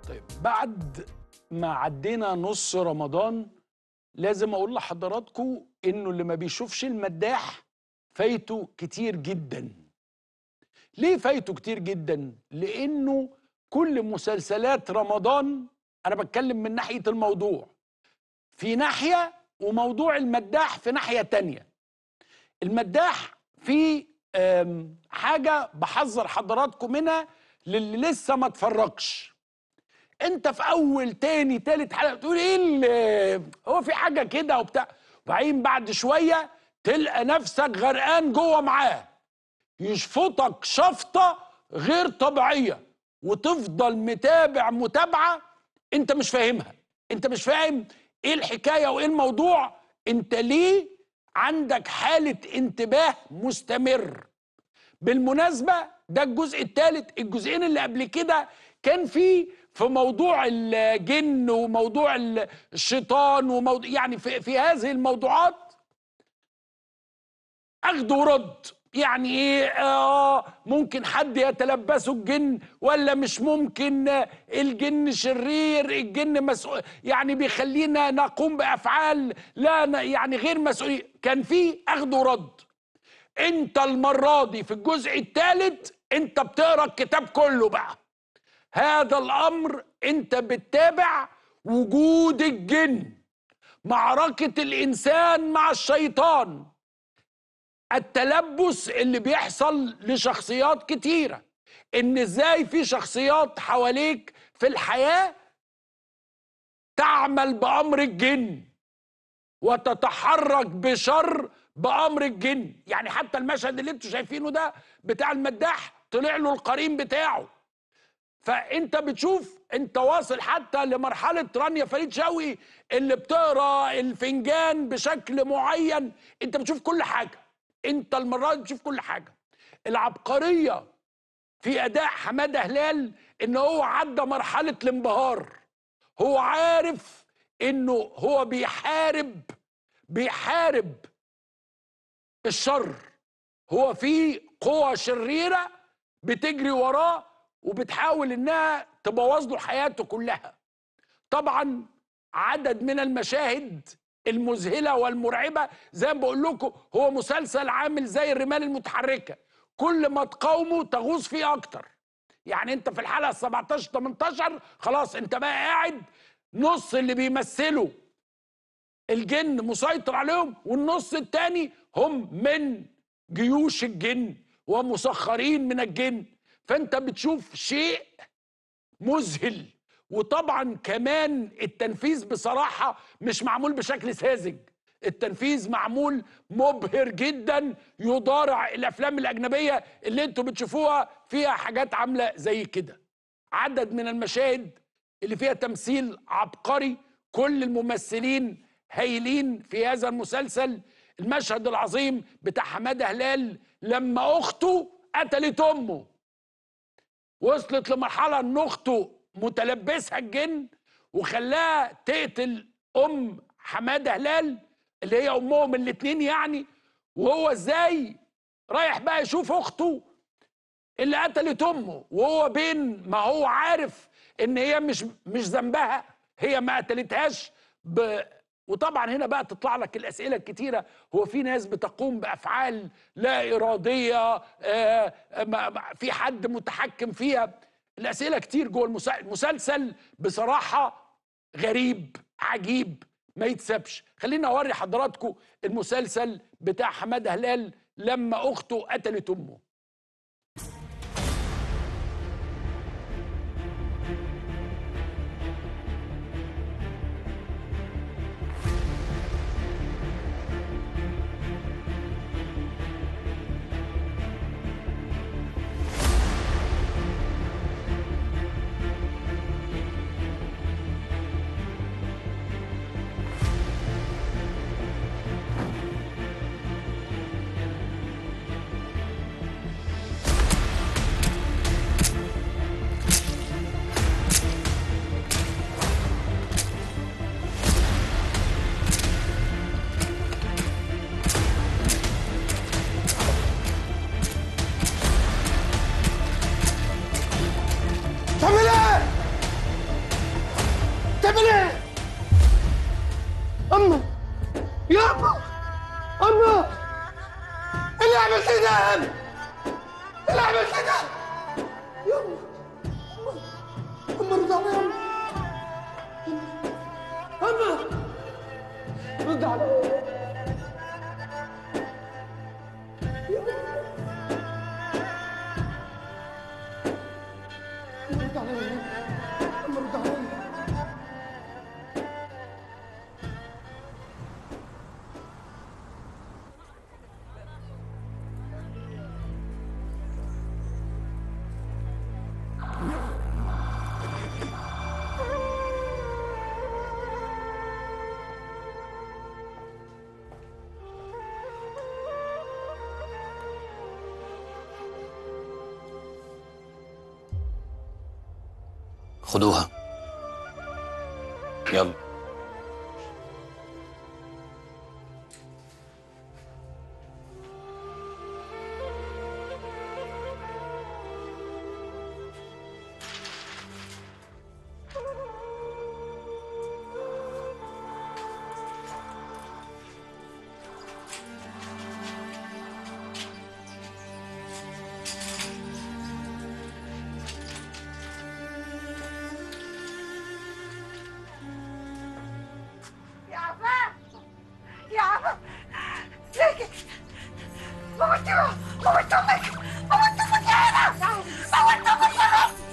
طيب بعد ما عدينا نص رمضان لازم اقول لحضراتكم انه اللي ما بيشوفش المداح فايته كتير جدا ليه فايته كتير جدا لانه كل مسلسلات رمضان انا بتكلم من ناحيه الموضوع في ناحيه وموضوع المداح في ناحيه تانية المداح في آم، حاجه بحذر حضراتكم منها للي لسه ما اتفرجش انت في اول تاني تالت حلقه تقول ايه اللي هو في حاجه كده وبتاع وبعدين بعد شويه تلقى نفسك غرقان جوه معاه يشفطك شفطه غير طبيعيه وتفضل متابع متابعه انت مش فاهمها انت مش فاهم ايه الحكايه وايه الموضوع انت ليه عندك حاله انتباه مستمر بالمناسبة ده الجزء الثالث الجزئين اللي قبل كده كان في في موضوع الجن وموضوع الشيطان وموضوع يعني في, في هذه الموضوعات اخد ورد يعني ايه آه ممكن حد يتلبسه الجن ولا مش ممكن آه، الجن شرير الجن مسؤول يعني بيخلينا نقوم بافعال لا ن- يعني غير مسؤولين كان في اخد ورد انت المره دي في الجزء الثالث انت بتقرا الكتاب كله بقى هذا الامر انت بتتابع وجود الجن معركه الانسان مع الشيطان التلبس اللي بيحصل لشخصيات كتيره ان ازاي في شخصيات حواليك في الحياه تعمل بامر الجن وتتحرك بشر بامر الجن يعني حتى المشهد اللي انتوا شايفينه ده بتاع المداح طلع له القرين بتاعه فانت بتشوف انت واصل حتى لمرحله رانيا فريد شوقي اللي بتقرا الفنجان بشكل معين انت بتشوف كل حاجه انت المره دي بتشوف كل حاجه العبقريه في اداء حماده هلال ان هو عدى مرحله الانبهار هو عارف انه هو بيحارب بيحارب الشر هو في قوى شريره بتجري وراه وبتحاول انها تبوظ له حياته كلها طبعا عدد من المشاهد المذهله والمرعبه زي ما بقول لكم هو مسلسل عامل زي الرمال المتحركه كل ما تقاومه تغوص فيه اكتر يعني انت في الحلقه 17 18 خلاص انت بقى قاعد نص اللي بيمثلوا الجن مسيطر عليهم والنص التاني هم من جيوش الجن ومسخرين من الجن فانت بتشوف شيء مذهل وطبعا كمان التنفيذ بصراحة مش معمول بشكل ساذج التنفيذ معمول مبهر جدا يضارع الافلام الاجنبيه اللي انتوا بتشوفوها فيها حاجات عامله زي كده عدد من المشاهد اللي فيها تمثيل عبقري كل الممثلين هايلين في هذا المسلسل المشهد العظيم بتاع حماده هلال لما اخته قتلت امه وصلت لمرحله ان اخته متلبسها الجن وخلاها تقتل ام حماده هلال اللي هي امهم الاتنين يعني وهو ازاي رايح بقى يشوف اخته اللي قتلت امه وهو بين ما هو عارف ان هي مش مش ذنبها هي ما قتلتهاش ب وطبعا هنا بقى تطلع لك الاسئله الكتيره هو في ناس بتقوم بافعال لا اراديه آه ما ما- في حد متحكم فيها الاسئله كتير جوه المسا- المسلسل بصراحه غريب عجيب ما يتسابش خلينا اوري حضراتكم المسلسل بتاع حماده هلال لما اخته قتلت امه بتعمل ايه؟ أما يا أما أما إيه اللي عملت ده يا أما؟ إيه اللي عملت ده؟ يا أما أما رد عليا يا أما أما رد عليا يا أما رد عليا أما رد عليا خدوها يلا يا عفاف يا عفاف ليك موت موت امك موت امك يا هنا موت امك يا رب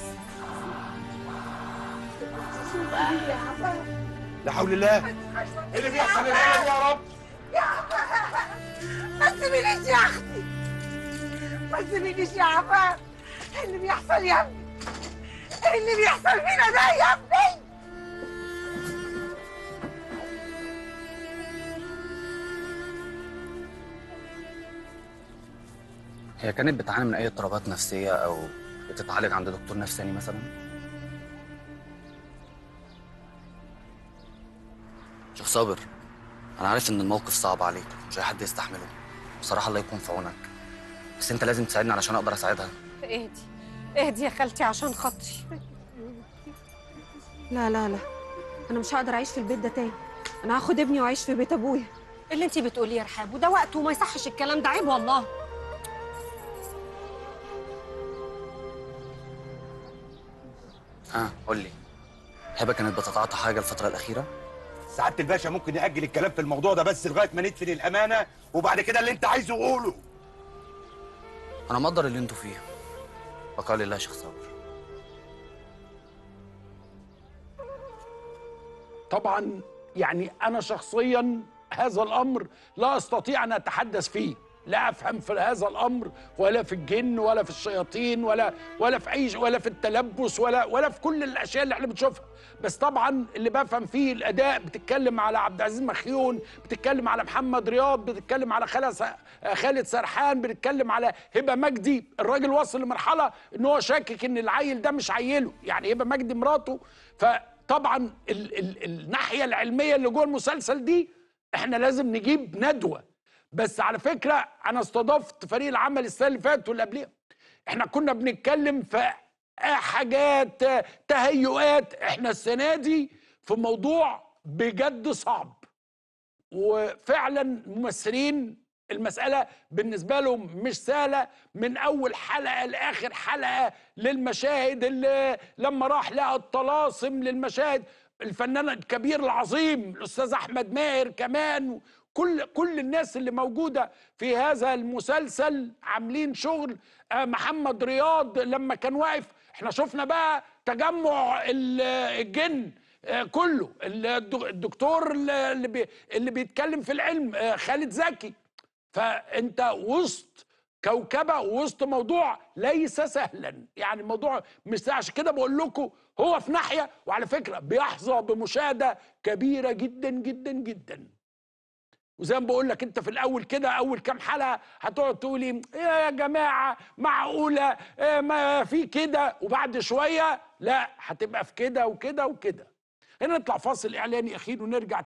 يا عفاف لا حول الله ايه اللي بيحصل هنا يا رب يا عفاف ما تسيبينيش يا اختي ما تسيبينيش يا عفاف إيه اللي بيحصل يا ابني إيه اللي بيحصل فينا ده يا ابني هي كانت بتعاني من اي اضطرابات نفسيه او بتتعالج عند دكتور نفساني مثلا شوف صابر انا عارف ان الموقف صعب عليك مش اي حد يستحمله بصراحه الله يكون في عونك بس انت لازم تساعدني علشان اقدر اساعدها اهدي اهدي يا خالتي عشان خاطري لا لا لا انا مش هقدر اعيش في البيت ده تاني انا هاخد ابني واعيش في بيت ابويا اللي انتي بتقوليه يا رحاب وده وقته وما يصحش الكلام ده عيب والله ها قول لي هبه كانت بتتعاطى حاجه الفتره الاخيره سعاده الباشا ممكن ياجل الكلام في الموضوع ده بس لغايه ما ندفن الامانه وبعد كده اللي انت عايزه قوله انا مقدر اللي انتوا فيه بقال لله يا شيخ صابر طبعا يعني انا شخصيا هذا الامر لا استطيع ان اتحدث فيه لا افهم في هذا الامر ولا في الجن ولا في الشياطين ولا ولا في اي ولا في التلبس ولا ولا في كل الاشياء اللي احنا بنشوفها بس طبعا اللي بفهم فيه الاداء بتتكلم على عبد العزيز مخيون بتتكلم على محمد رياض بتتكلم على خالد س- خالد سرحان بتتكلم على هبه مجدي الراجل وصل لمرحله ان هو شاكك ان العيل ده مش عيله يعني هبه مجدي مراته فطبعا ال ال الناحيه العلميه اللي جوه المسلسل دي احنا لازم نجيب ندوه بس على فكره انا استضفت فريق العمل السنه اللي فاتت واللي قبلها احنا كنا بنتكلم في حاجات تهيؤات احنا السنه دي في موضوع بجد صعب وفعلا ممثلين المسألة بالنسبة لهم مش سهلة من أول حلقة لآخر حلقة للمشاهد اللي لما راح لقى الطلاسم للمشاهد الفنان الكبير العظيم الأستاذ أحمد ماهر كمان كل كل الناس اللي موجودة في هذا المسلسل عاملين شغل آه، محمد رياض لما كان واقف احنا شفنا بقى تجمع ال- الجن آه، كله الد- الدكتور اللي بي اللي بيتكلم في العلم آه، خالد زكي فانت وسط كوكبه وسط موضوع ليس سهلا يعني الموضوع مش سهل عشان كده بقول لكم هو في ناحيه وعلى فكره بيحظى بمشاهده كبيره جدا جدا جدا وزي ما بقول لك انت في الاول كده اول كام حلقه هتقعد تقولي ايه يا جماعه معقوله إيه ما في كده وبعد شويه لا هتبقى في كده وكده وكده هنا نطلع فاصل اعلاني اخير ونرجع